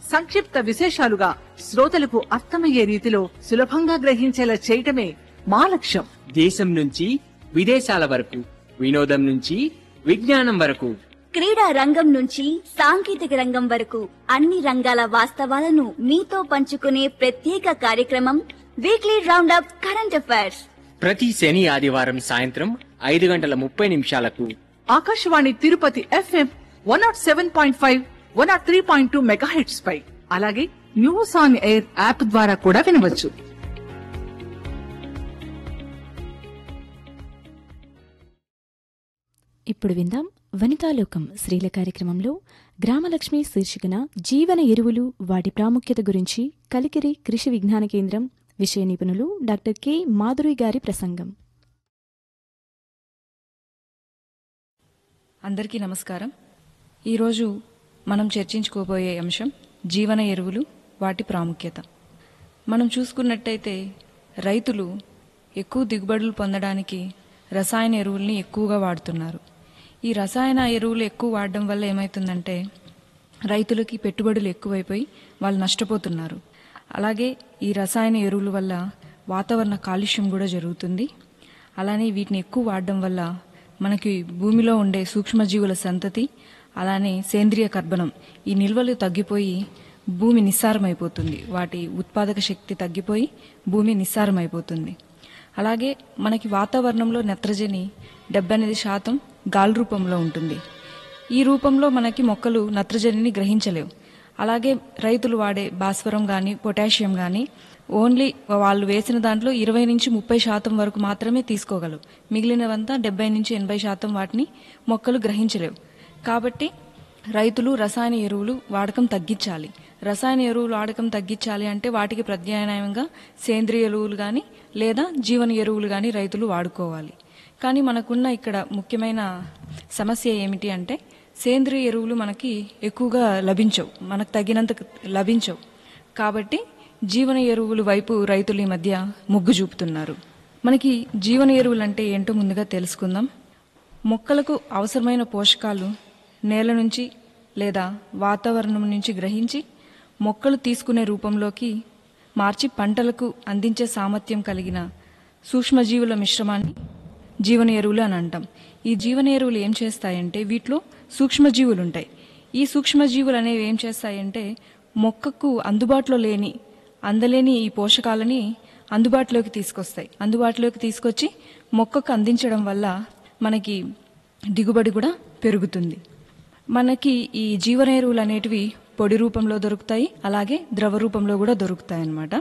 సంక్షిప్త విశేషాలుగా శ్రోతలకు అర్థమయ్యే రీతిలో సులభంగా గ్రహించేలా చేయటమే మా లక్ష్యం దేశం నుంచి విదేశాల వరకు వినోదం నుంచి విజ్ఞానం వరకు క్రీడా రంగం నుంచి సాంకేతిక రంగం వరకు అన్ని రంగాల వాస్తవాలను మీతో పంచుకునే ప్రత్యేక కార్యక్రమం వీక్లీ రౌండప్ కరెంట్ అఫైర్స్ ప్రతి శని ఆదివారం సాయంత్రం ఐదు గంటల ముప్పై నిమిషాలకు Akashvani Tirupati FM one naught seven point five one naught three point two megahertz పై అలాగే న్యూస్ ఆన్ ఎయిర్ యాప్ ద్వారా కూడా వినవచ్చు ఇప్పుడు విందాం వనితాలోకం స్త్రీల కార్యక్రమంలో గ్రామలక్ష్మి శీర్షికన జీవన ఎరువులు వాటి ప్రాముఖ్యత గురించి కలికిరి కృషి విజ్ఞాన కేంద్రం విషయ నిపుణులు డాక్టర్ కె మాధురి గారి ప్రసంగం అందరికీ నమస్కారం ఈరోజు మనం చర్చించుకోబోయే అంశం జీవన ఎరువులు వాటి ప్రాముఖ్యత మనం చూసుకున్నట్టయితే రైతులు ఎక్కువ దిగుబడులు పొందడానికి రసాయన ఎరువుల్ని ఎక్కువగా వాడుతున్నారు ఈ రసాయన ఎరువులు ఎక్కువ వాడడం వల్ల ఏమవుతుందంటే రైతులకి పెట్టుబడులు ఎక్కువైపోయి వాళ్ళు నష్టపోతున్నారు అలాగే ఈ రసాయన ఎరువుల వల్ల వాతావరణ కాలుష్యం కూడా జరుగుతుంది అలానే వీటిని ఎక్కువ వాడడం వల్ల మనకి భూమిలో ఉండే సూక్ష్మజీవుల సంతతి అలానే సేంద్రియ కర్బనం ఈ నిల్వలు తగ్గిపోయి భూమి నిస్సారమైపోతుంది వాటి ఉత్పాదక శక్తి తగ్గిపోయి భూమి నిస్సారమైపోతుంది అలాగే మనకి వాతావరణంలో నత్రజని డెబ్బై ఎనిమిది శాతం గాలి రూపంలో ఉంటుంది ఈ రూపంలో మనకి మొక్కలు నత్రజనిని గ్రహించలేవు అలాగే రైతులు వాడే భాస్వరం కానీ పొటాషియం కానీ ఓన్లీ వాళ్ళు వేసిన దాంట్లో ఇరవై నుంచి ముప్పై శాతం వరకు మాత్రమే తీసుకోగలవు మిగిలినవంతా డెబ్బై నుంచి ఎనభై శాతం వాటిని మొక్కలు గ్రహించలేవు కాబట్టి రైతులు రసాయన ఎరువులు వాడకం తగ్గించాలి రసాయన ఎరువులు వాడకం తగ్గించాలి అంటే వాటికి ప్రత్యామ్నాయంగా సేంద్రియ ఎరువులు కానీ లేదా జీవన ఎరువులు కానీ రైతులు వాడుకోవాలి కానీ మనకున్న ఇక్కడ ముఖ్యమైన సమస్య ఏమిటి అంటే సేంద్రియ ఎరువులు మనకి ఎక్కువగా లభించవు మనకు తగినంత లభించవు కాబట్టి జీవన ఎరువులు వైపు రైతులు ఈ మధ్య మొగ్గు చూపుతున్నారు మనకి జీవన ఎరువులు అంటే ఏంటో ముందుగా తెలుసుకుందాం మొక్కలకు అవసరమైన పోషకాలు నేల నుంచి లేదా వాతావరణం నుంచి గ్రహించి మొక్కలు తీసుకునే రూపంలోకి మార్చి పంటలకు అందించే సామర్థ్యం కలిగిన సూక్ష్మజీవుల మిశ్రమాన్ని జీవన ఎరువులు అని అంటాం ఈ జీవన ఎరువులు ఏం చేస్తాయంటే వీటిలో సూక్ష్మజీవులు ఉంటాయి ఈ సూక్ష్మజీవులు అనేవి ఏం చేస్తాయంటే మొక్కకు అందుబాటులో లేని అందలేని ఈ పోషకాలని అందుబాటులోకి తీసుకొస్తాయి అందుబాటులోకి తీసుకొచ్చి మొక్కకు అందించడం వల్ల మనకి దిగుబడి కూడా పెరుగుతుంది మనకి ఈ జీవన ఎరువులు అనేటివి పొడి రూపంలో దొరుకుతాయి అలాగే ద్రవ రూపంలో కూడా దొరుకుతాయి అన్నమాట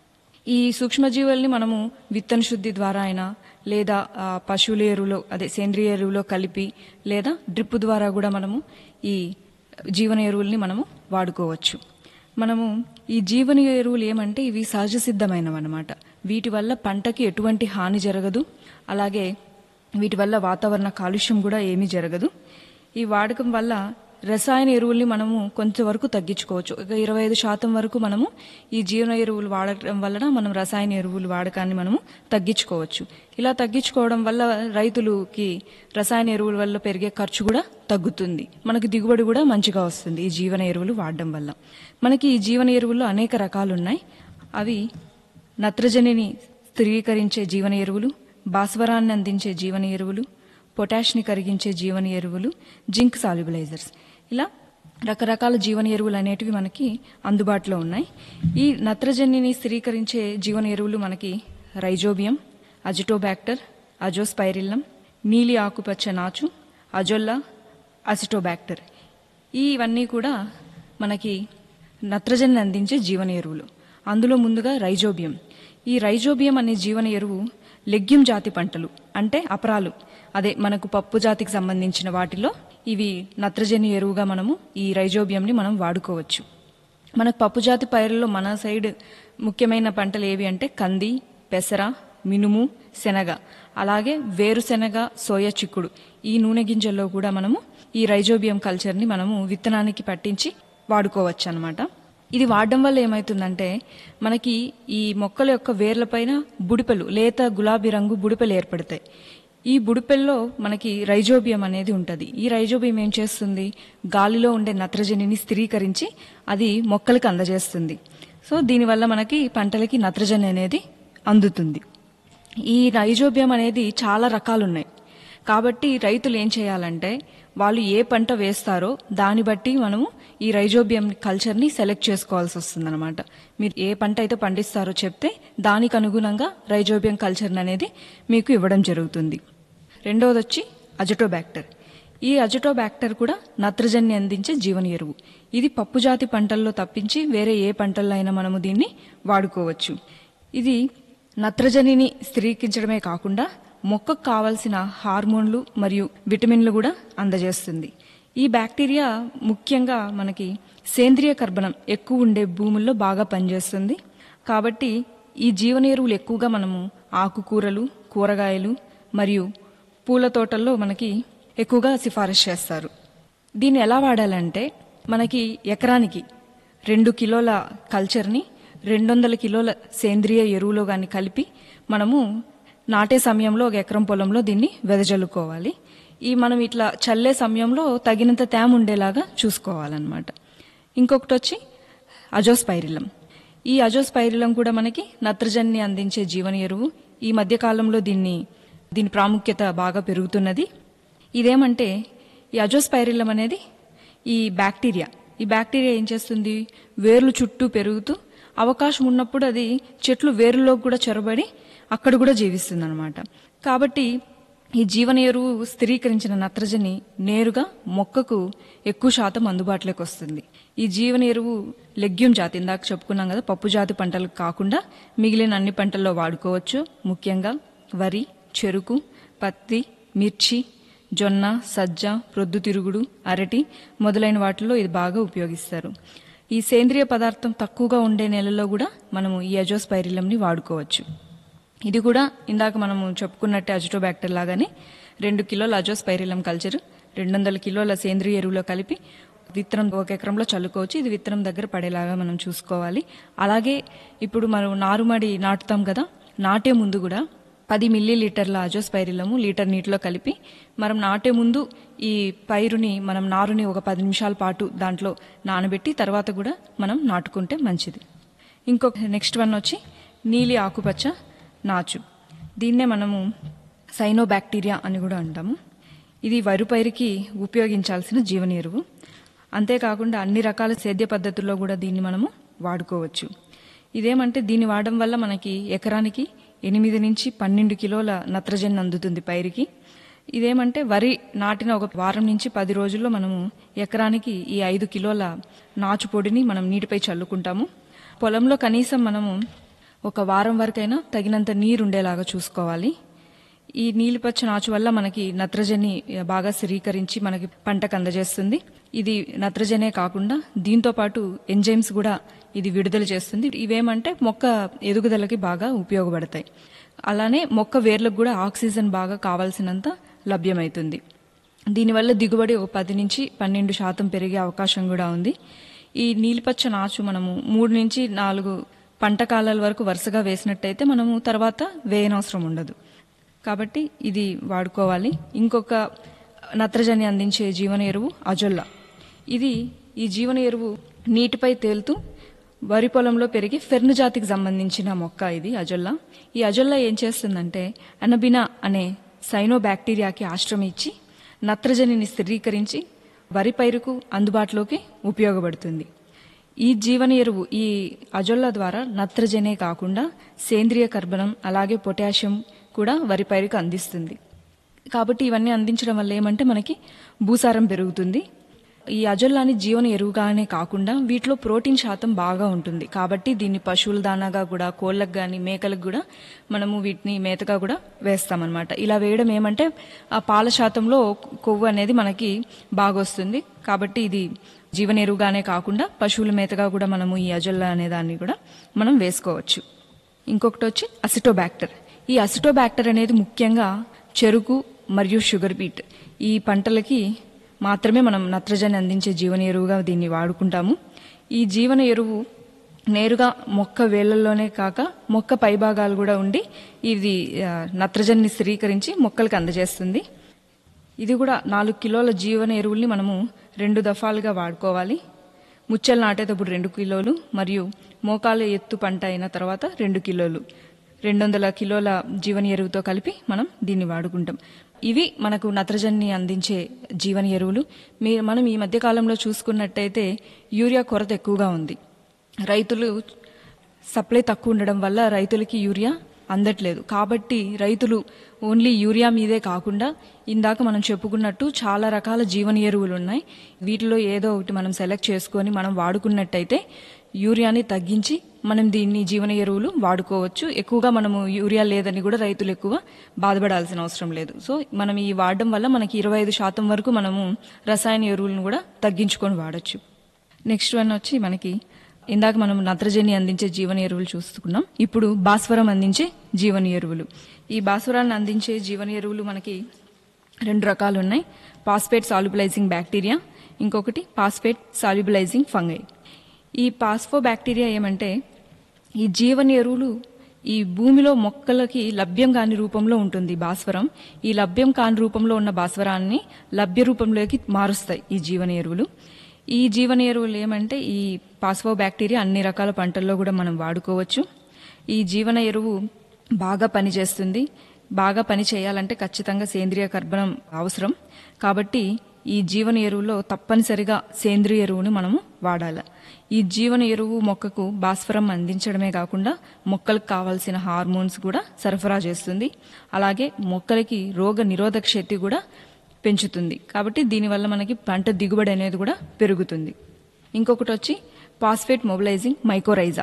ఈ సూక్ష్మజీవుల్ని మనము విత్తన శుద్ధి ద్వారా అయినా లేదా ఆ, పశువుల ఎరువులో అదే సేంద్రియ ఎరువులో కలిపి లేదా డ్రిప్ ద్వారా కూడా మనము ఈ జీవన ఎరువుల్ని మనము వాడుకోవచ్చు మనము ఈ జీవన ఎరువులు ఏమంటే ఇవి సహజ సిద్ధమైనవి అనమాట వీటి వల్ల పంటకి ఎటువంటి హాని జరగదు అలాగే వీటి వల్ల వాతావరణ కాలుష్యం కూడా ఏమీ జరగదు ఈ వాడకం వల్ల రసాయన ఎరువుల్ని మనము కొంతవరకు తగ్గించుకోవచ్చు ఒక ఇరవై ఐదు శాతం వరకు మనము ఈ జీవన ఎరువులు వాడటం వలన మనం రసాయన ఎరువులు వాడకాన్ని మనము తగ్గించుకోవచ్చు ఇలా తగ్గించుకోవడం వల్ల రైతులకి రసాయన ఎరువుల వల్ల పెరిగే ఖర్చు కూడా తగ్గుతుంది మనకి దిగుబడి కూడా మంచిగా వస్తుంది ఈ జీవన ఎరువులు వాడడం వల్ల మనకి ఈ జీవన ఎరువుల్లో అనేక రకాలు ఉన్నాయి అవి నత్రజనిని స్థిరీకరించే జీవన ఎరువులు భాస్వరాన్ని అందించే జీవన ఎరువులు పొటాష్ని కరిగించే జీవన ఎరువులు జింక్ సాల్యుబలైజర్స్ ఇలా రకరకాల జీవన ఎరువులు అనేటివి మనకి అందుబాటులో ఉన్నాయి ఈ నత్రజనిని స్థిరీకరించే జీవన ఎరువులు మనకి రైజోబియం అజిటోబ్యాక్టర్ అజోస్పైరిల్లం నీలి ఆకుపచ్చ నాచు అజొల్లా అసిటోబ్యాక్టర్ ఇవన్నీ కూడా మనకి నత్రజనిని అందించే జీవన ఎరువులు అందులో ముందుగా రైజోబియం ఈ రైజోబియం అనే జీవన ఎరువు లెగ్యూమ్ జాతి పంటలు అంటే అపరాలు అదే మనకు పప్పు జాతికి సంబంధించిన వాటిలో ఇవి నత్రజని ఎరువుగా మనము ఈ రైజోబియంని మనం వాడుకోవచ్చు మనకు పప్పు జాతి పైరుల్లో మన సైడ్ ముఖ్యమైన పంటలు ఏవి అంటే కంది పెసర మినుము శనగ అలాగే వేరుశెనగ సోయా చిక్కుడు ఈ నూనె గింజల్లో కూడా మనము ఈ రైజోబియం కల్చర్ని మనము విత్తనానికి పట్టించి వాడుకోవచ్చు అనమాట ఇది వాడడం వల్ల ఏమవుతుందంటే మనకి ఈ మొక్కల యొక్క వేర్లపైన బుడిపెలు లేత గులాబీ రంగు బుడిపెలు ఏర్పడతాయి ఈ బుడిపెల్లో మనకి రైజోబియం అనేది ఉంటుంది ఈ రైజోబియం ఏం చేస్తుంది గాలిలో ఉండే నత్రజనిని స్థిరీకరించి అది మొక్కలకు అందజేస్తుంది సో దీనివల్ల మనకి పంటలకి నత్రజని అనేది అందుతుంది ఈ రైజోబియం అనేది చాలా రకాలు ఉన్నాయి కాబట్టి రైతులు ఏం చేయాలంటే వాళ్ళు ఏ పంట వేస్తారో దాన్ని బట్టి మనము ఈ రైజోబియం కల్చర్ని సెలెక్ట్ చేసుకోవాల్సి వస్తుందన్నమాట మీరు ఏ పంట అయితే పండిస్తారో చెప్తే దానికి అనుగుణంగా రైజోబియం కల్చర్ అనేది మీకు ఇవ్వడం జరుగుతుంది రెండవది వచ్చి అజటోబ్యాక్టర్ ఈ అజటోబ్యాక్టర్ కూడా నత్రజని అందించే జీవన ఎరువు ఇది పప్పు జాతి పంటల్లో తప్పించి వేరే ఏ పంటల్లో అయినా మనము దీన్ని వాడుకోవచ్చు ఇది నత్రజనిని స్థిరీకరించడమే కాకుండా మొక్కకు కావలసిన హార్మోన్లు మరియు విటమిన్లు కూడా అందజేస్తుంది ఈ బ్యాక్టీరియా ముఖ్యంగా మనకి సేంద్రియ కర్బనం ఎక్కువ ఉండే భూముల్లో బాగా పనిచేస్తుంది కాబట్టి ఈ జీవన ఎరువులు ఎక్కువగా మనము ఆకుకూరలు కూరగాయలు మరియు పూల తోటల్లో మనకి ఎక్కువగా సిఫారసు చేస్తారు దీన్ని ఎలా వాడాలంటే మనకి ఎకరానికి రెండు కిలోల కల్చర్ని రెండు వందల కిలోల సేంద్రియ ఎరువులో కానీ కలిపి మనము నాటే సమయంలో ఒక ఎకరం పొలంలో దీన్ని వెదజల్లుకోవాలి ఈ మనం ఇట్లా చల్లే సమయంలో తగినంత తేమ ఉండేలాగా చూసుకోవాలన్నమాట ఇంకొకటి వచ్చి అజోస్పైరిలం ఈ అజోస్పైరిలం కూడా మనకి నత్రజనిని అందించే జీవన ఎరువు ఈ మధ్య కాలంలో దీన్ని దీని ప్రాముఖ్యత బాగా పెరుగుతున్నది ఇదేమంటే ఈ అజోస్పైరిలం అనేది ఈ బ్యాక్టీరియా ఈ బ్యాక్టీరియా ఏం చేస్తుంది వేర్లు చుట్టూ పెరుగుతూ అవకాశం ఉన్నప్పుడు అది చెట్లు వేర్లలోకి కూడా చొరబడి అక్కడ కూడా జీవిస్తుంది అనమాట కాబట్టి ఈ జీవన ఎరువు స్థిరీకరించిన నత్రజని నేరుగా మొక్కకు ఎక్కువ శాతం అందుబాటులోకి వస్తుంది ఈ జీవన ఎరువు లెగ్యూమ్ జాతి ఇందాక చెప్పుకున్నాం కదా పప్పు జాతి పంటలకు కాకుండా మిగిలిన అన్ని పంటల్లో వాడుకోవచ్చు ముఖ్యంగా వరి చెరుకు పత్తి మిర్చి జొన్న సజ్జ ప్రొద్దుతిరుగుడు అరటి మొదలైన వాటిల్లో ఇది బాగా ఉపయోగిస్తారు ఈ సేంద్రియ పదార్థం తక్కువగా ఉండే నెలల్లో కూడా మనము ఈ అజోస్పైరిలంని వాడుకోవచ్చు ఇది కూడా ఇందాక మనము చెప్పుకున్నట్టే అజిటోబ్యాక్టర్ లాగానే రెండు కిలోల అజోస్పైరిలం కల్చర్ రెండు వందల కిలోల సేంద్రియ ఎరువులో కలిపి విత్తనం ఒక ఎకరంలో చల్లుకోవచ్చు ఇది విత్తనం దగ్గర పడేలాగా మనం చూసుకోవాలి అలాగే ఇప్పుడు మనం నారుమడి నాటుతాం కదా నాటే ముందు కూడా పది మిల్లీ లీటర్ల అజోస్పైరిలము లీటర్ నీటిలో కలిపి మనం నాటే ముందు ఈ పైరుని మనం నారుని ఒక పది నిమిషాల పాటు దాంట్లో నానబెట్టి తర్వాత కూడా మనం నాటుకుంటే మంచిది ఇంకొక నెక్స్ట్ వన్ వచ్చి నీలి ఆకుపచ్చ నాచు దీన్నే మనము సైనోబ్యాక్టీరియా అని కూడా అంటాము ఇది వరి పైరుకి ఉపయోగించాల్సిన జీవన ఎరువు అంతేకాకుండా అన్ని రకాల సేద్య పద్ధతుల్లో కూడా దీన్ని మనము వాడుకోవచ్చు ఇదేమంటే దీన్ని వాడడం వల్ల మనకి ఎకరానికి ఎనిమిది నుంచి పన్నెండు కిలోల నత్రజని అందుతుంది పైరుకి ఇదేమంటే వరి నాటిన ఒక వారం నుంచి పది రోజుల్లో మనము ఎకరానికి ఈ ఐదు కిలోల నాచు పొడిని మనం నీటిపై చల్లుకుంటాము పొలంలో కనీసం మనము ఒక వారం వరకైనా తగినంత నీరు ఉండేలాగా చూసుకోవాలి ఈ నీలిపచ్చ నాచు వల్ల మనకి నత్రజని బాగా స్థిరీకరించి మనకి పంటకు అందజేస్తుంది ఇది నత్రజనే కాకుండా దీంతో పాటు ఎంజైమ్స్ కూడా ఇది విడుదల చేస్తుంది ఇవేమంటే మొక్క ఎదుగుదలకి బాగా ఉపయోగపడతాయి అలానే మొక్క వేర్లకు కూడా ఆక్సిజన్ బాగా కావాల్సినంత లభ్యమవుతుంది దీనివల్ల దిగుబడి ఒక పది నుంచి పన్నెండు శాతం పెరిగే అవకాశం కూడా ఉంది ఈ నీలిపచ్చ నాచు మనము మూడు నుంచి నాలుగు పంట కాలాల వరకు వరుసగా వేసినట్టయితే మనము తర్వాత వేయనవసరం ఉండదు కాబట్టి ఇది వాడుకోవాలి ఇంకొక నత్రజని అందించే జీవన ఎరువు అజొల్లా ఇది ఈ జీవన ఎరువు నీటిపై తేలుతూ వరి పొలంలో పెరిగి ఫెర్ను జాతికి సంబంధించిన మొక్క ఇది అజొల్లా ఈ అజొల్లా ఏం చేస్తుందంటే అనబినా అనే సైనో బ్యాక్టీరియాకి ఆశ్రమం ఇచ్చి నత్రజనిని స్థిరీకరించి వరి పైరుకు అందుబాటులోకి ఉపయోగపడుతుంది ఈ జీవన ఎరువు ఈ అజొల్లా ద్వారా నత్రజనే కాకుండా సేంద్రియ కర్బనం అలాగే పొటాషియం కూడా వరి పైరుకు అందిస్తుంది కాబట్టి ఇవన్నీ అందించడం వల్ల ఏమంటే మనకి భూసారం పెరుగుతుంది ఈ అజొల్లాని జీవన ఎరువుగానే కాకుండా వీటిలో ప్రోటీన్ శాతం బాగా ఉంటుంది కాబట్టి దీన్ని పశువుల దానాగా కూడా కోళ్ళకు కానీ మేకలకు కూడా మనము వీటిని మేతగా కూడా వేస్తామన్నమాట ఇలా వేయడం ఏమంటే ఆ పాల శాతంలో కొవ్వు అనేది మనకి బాగా వస్తుంది కాబట్టి ఇది జీవన ఎరువుగానే కాకుండా పశువుల మేతగా కూడా మనము ఈ అజొల్లా అనే దాన్ని కూడా మనం వేసుకోవచ్చు ఇంకొకటి వచ్చి అసిటోబ్యాక్టర్ ఈ అసిటోబ్యాక్టర్ అనేది ముఖ్యంగా చెరుకు మరియు షుగర్ బీట్ ఈ పంటలకి మాత్రమే మనం నత్రజని అందించే జీవన ఎరువుగా దీన్ని వాడుకుంటాము ఈ జీవన ఎరువు నేరుగా మొక్క వేళ్లలోనే కాక మొక్క పైభాగాలు కూడా ఉండి ఇది ఆ, నత్రజనిని స్థిరీకరించి మొక్కలకు అందజేస్తుంది ఇది కూడా నాలుగు కిలోల జీవన ఎరువుల్ని మనము రెండు దఫాలుగా వాడుకోవాలి ముచ్చలు నాటేటప్పుడు రెండు కిలోలు మరియు మోకాలు ఎత్తు పంట అయిన తర్వాత రెండు కిలోలు రెండు వందల కిలోల జీవన ఎరువుతో కలిపి మనం దీన్ని వాడుకుంటాం ఇవి మనకు నత్రజనిని అందించే జీవన ఎరువులు మీ మనం ఈ మధ్య కాలంలో చూసుకున్నట్టయితే యూరియా కొరత ఎక్కువగా ఉంది రైతులు సప్లై తక్కువ ఉండడం వల్ల రైతులకి యూరియా అందట్లేదు కాబట్టి రైతులు ఓన్లీ యూరియా మీదే కాకుండా ఇందాక మనం చెప్పుకున్నట్టు చాలా రకాల జీవన ఎరువులు ఉన్నాయి వీటిలో ఏదో ఒకటి మనం సెలెక్ట్ చేసుకొని మనం వాడుకున్నట్టయితే యూరియాని తగ్గించి మనం దీన్ని జీవన ఎరువులు వాడుకోవచ్చు ఎక్కువగా మనము యూరియా లేదని కూడా రైతులు ఎక్కువ బాధపడాల్సిన అవసరం లేదు సో మనం ఈ వాడడం వల్ల మనకి ఇరవై ఐదు శాతం వరకు మనము రసాయన ఎరువులను కూడా తగ్గించుకొని వాడచ్చు నెక్స్ట్ వన్ వచ్చి మనకి ఇందాక మనం నత్రజని అందించే జీవన ఎరువులు చూసుకున్నాం ఇప్పుడు భాస్వరం అందించే జీవన ఎరువులు ఈ భాస్వరాన్ని అందించే జీవన ఎరువులు మనకి రెండు రకాలు ఉన్నాయి పాస్పేట్ సాల్యుబలైజింగ్ బ్యాక్టీరియా ఇంకొకటి పాస్పేట్ సాల్యుబలైజింగ్ ఫంగై ఈ పాస్ఫో బ్యాక్టీరియా ఏమంటే ఈ జీవన ఎరువులు ఈ భూమిలో మొక్కలకి లభ్యం కాని రూపంలో ఉంటుంది భాస్వరం ఈ లభ్యం కాని రూపంలో ఉన్న భాస్వరాన్ని లభ్య రూపంలోకి మారుస్తాయి ఈ జీవన ఎరువులు ఈ జీవన ఎరువులు ఏమంటే ఈ పాస్ఫో బ్యాక్టీరియా అన్ని రకాల పంటల్లో కూడా మనం వాడుకోవచ్చు ఈ జీవన ఎరువు బాగా పనిచేస్తుంది బాగా పని చేయాలంటే ఖచ్చితంగా సేంద్రియ కర్బనం అవసరం కాబట్టి ఈ జీవన ఎరువులో తప్పనిసరిగా సేంద్రియ ఎరువును మనము వాడాలి ఈ జీవన ఎరువు మొక్కకు భాస్వరం అందించడమే కాకుండా మొక్కలకు కావాల్సిన హార్మోన్స్ కూడా సరఫరా చేస్తుంది అలాగే మొక్కలకి రోగ నిరోధక శక్తి కూడా పెంచుతుంది కాబట్టి దీనివల్ల మనకి పంట దిగుబడి అనేది కూడా పెరుగుతుంది ఇంకొకటి వచ్చి పాస్ఫేట్ మొబిలైజింగ్ మైకోరైజా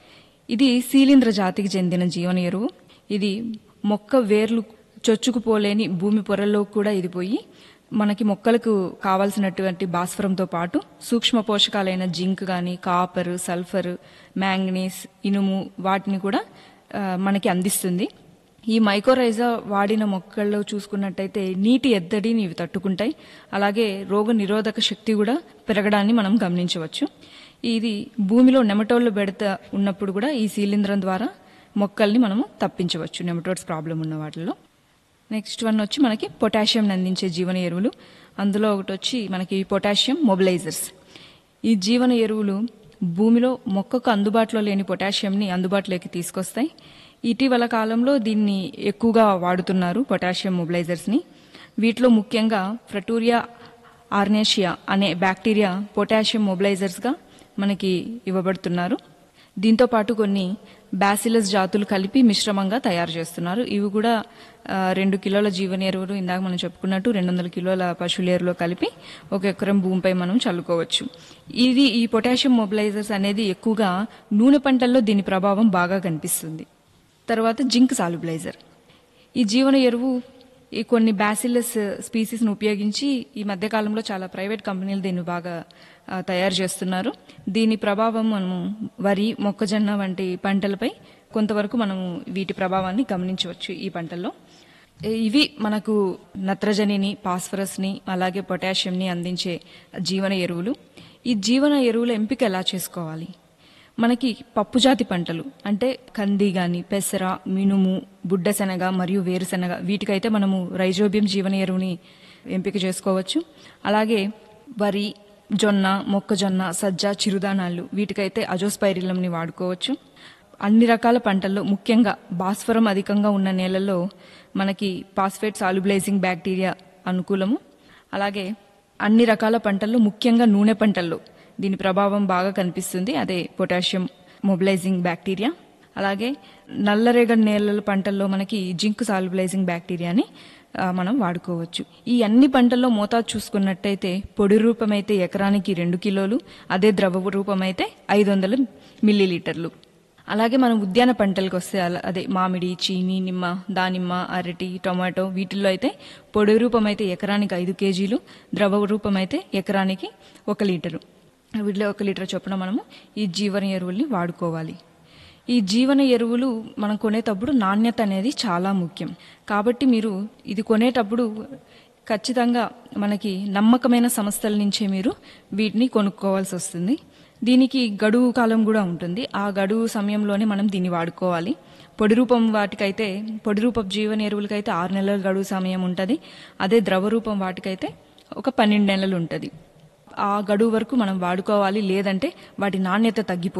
ఇది శీలింద్ర జాతికి చెందిన జీవన ఎరువు ఇది మొక్క వేర్లు చొచ్చుకుపోలేని భూమి పొరల్లో కూడా ఇది పోయి మనకి మొక్కలకు కావాల్సినటువంటి భాస్వరంతో పాటు సూక్ష్మ పోషకాలైన జింక్ కానీ కాపర్ సల్ఫర్ మ్యాంగనీస్ ఇనుము వాటిని కూడా ఆ, మనకి అందిస్తుంది ఈ మైకోరైజా వాడిన మొక్కల్లో చూసుకున్నట్టయితే నీటి ఎద్దడిని ఇవి తట్టుకుంటాయి అలాగే రోగ నిరోధక శక్తి కూడా పెరగడాన్ని మనం గమనించవచ్చు ఇది భూమిలో నెమటోళ్ళు బెడత ఉన్నప్పుడు కూడా ఈ శీలింద్రం ద్వారా మొక్కల్ని మనము తప్పించవచ్చు నెమటోడ్స్ ప్రాబ్లం ఉన్న వాటిల్లో నెక్స్ట్ వన్ వచ్చి మనకి పొటాషియం అందించే జీవన ఎరువులు అందులో ఒకటి వచ్చి మనకి పొటాషియం మొబిలైజర్స్ ఈ జీవన ఎరువులు భూమిలో మొక్కకు అందుబాటులో లేని పొటాషియంని అందుబాటులోకి తీసుకొస్తాయి ఇటీవల కాలంలో దీన్ని ఎక్కువగా వాడుతున్నారు పొటాషియం మొబిలైజర్స్ని వీటిలో ముఖ్యంగా ఫ్రటూరియా ఆర్నేషియా అనే బ్యాక్టీరియా పొటాషియం మొబిలైజర్స్గా మనకి ఇవ్వబడుతున్నారు దీంతో పాటు కొన్ని బ్యాసిలస్ జాతులు కలిపి మిశ్రమంగా తయారు చేస్తున్నారు ఇవి కూడా ఆ, రెండు కిలోల జీవన ఎరువులు ఇందాక మనం చెప్పుకున్నట్టు రెండు వందల కిలోల పశువుల ఎరువులో కలిపి ఒక ఎకరం భూమిపై మనం చల్లుకోవచ్చు ఇది ఈ పొటాషియం మొబిలైజర్స్ అనేది ఎక్కువగా నూనె పంటల్లో దీని ప్రభావం బాగా కనిపిస్తుంది తర్వాత జింక్ సాల్యుబలైజర్ ఈ జీవన ఎరువు ఈ కొన్ని బ్యాసిలస్ స్పీసీస్ను ఉపయోగించి ఈ మధ్య కాలంలో చాలా ప్రైవేట్ కంపెనీలు దీన్ని బాగా ఆ, తయారు చేస్తున్నారు దీని ప్రభావం మనము వరి మొక్కజొన్న వంటి పంటలపై కొంతవరకు మనము వీటి ప్రభావాన్ని గమనించవచ్చు ఈ పంటల్లో ఏ- ఇవి మనకు నత్రజనిని పాస్ఫరస్ని అలాగే పొటాషియంని అందించే జీవన ఎరువులు ఈ జీవన ఎరువుల ఎంపిక ఎలా చేసుకోవాలి మనకి పప్పుజాతి పంటలు అంటే కంది గాని పెసర మినుము బుడ్డ శనగ మరియు వేరుశెనగ వీటికైతే మనము రైజోబియం జీవన ఎరువుని ఎంపిక చేసుకోవచ్చు అలాగే వరి జొన్న మొక్కజొన్న సజ్జ చిరుధానాలు వీటికైతే అజోస్పైరిలంని వాడుకోవచ్చు అన్ని రకాల పంటల్లో ముఖ్యంగా భాస్వరం అధికంగా ఉన్న నేలల్లో మనకి పాస్ఫేట్ సాల్యుబలైజింగ్ బ్యాక్టీరియా అనుకూలము అలాగే అన్ని రకాల పంటల్లో ముఖ్యంగా నూనె పంటల్లో దీని ప్రభావం బాగా కనిపిస్తుంది అదే పొటాషియం మొబిలైజింగ్ బ్యాక్టీరియా అలాగే నల్లరేగడి నేలల పంటల్లో మనకి జింక్ సాల్యుబలైజింగ్ బ్యాక్టీరియాని ఆ, మనం వాడుకోవచ్చు ఈ అన్ని పంటల్లో మోతాదు చూసుకున్నట్టయితే పొడి రూపమైతే ఎకరానికి రెండు కిలోలు అదే ద్రవ రూపమైతే ఐదు వందల మిల్లీలీటర్లు అలాగే మనం ఉద్యాన పంటలకు వస్తే అలా- అదే మామిడి చీని నిమ్మ దానిమ్మ అరటి టొమాటో వీటిల్లో అయితే పొడి రూపం అయితే ఎకరానికి ఐదు కేజీలు ద్రవ రూపం అయితే ఎకరానికి ఒక లీటరు వీటిలో ఒక లీటర్ చొప్పున మనము ఈ జీవన ఎరువుల్ని వాడుకోవాలి ఈ జీవన ఎరువులు మనం కొనేటప్పుడు నాణ్యత అనేది చాలా ముఖ్యం కాబట్టి మీరు ఇది కొనేటప్పుడు ఖచ్చితంగా మనకి నమ్మకమైన సంస్థల నుంచే మీరు వీటిని కొనుక్కోవాల్సి వస్తుంది దీనికి గడువు కాలం కూడా ఉంటుంది ఆ గడువు సమయంలోనే మనం దీన్ని వాడుకోవాలి పొడి రూపం వాటికైతే పొడి రూపం జీవన ఎరువులకైతే ఆరు నెలల గడువు సమయం ఉంటుంది అదే ద్రవ రూపం వాటికైతే ఒక పన్నెండు నెలలు ఉంటుంది ఆ గడువు వరకు మనం వాడుకోవాలి లేదంటే వాటి నాణ్యత తగ్గిపోతుంది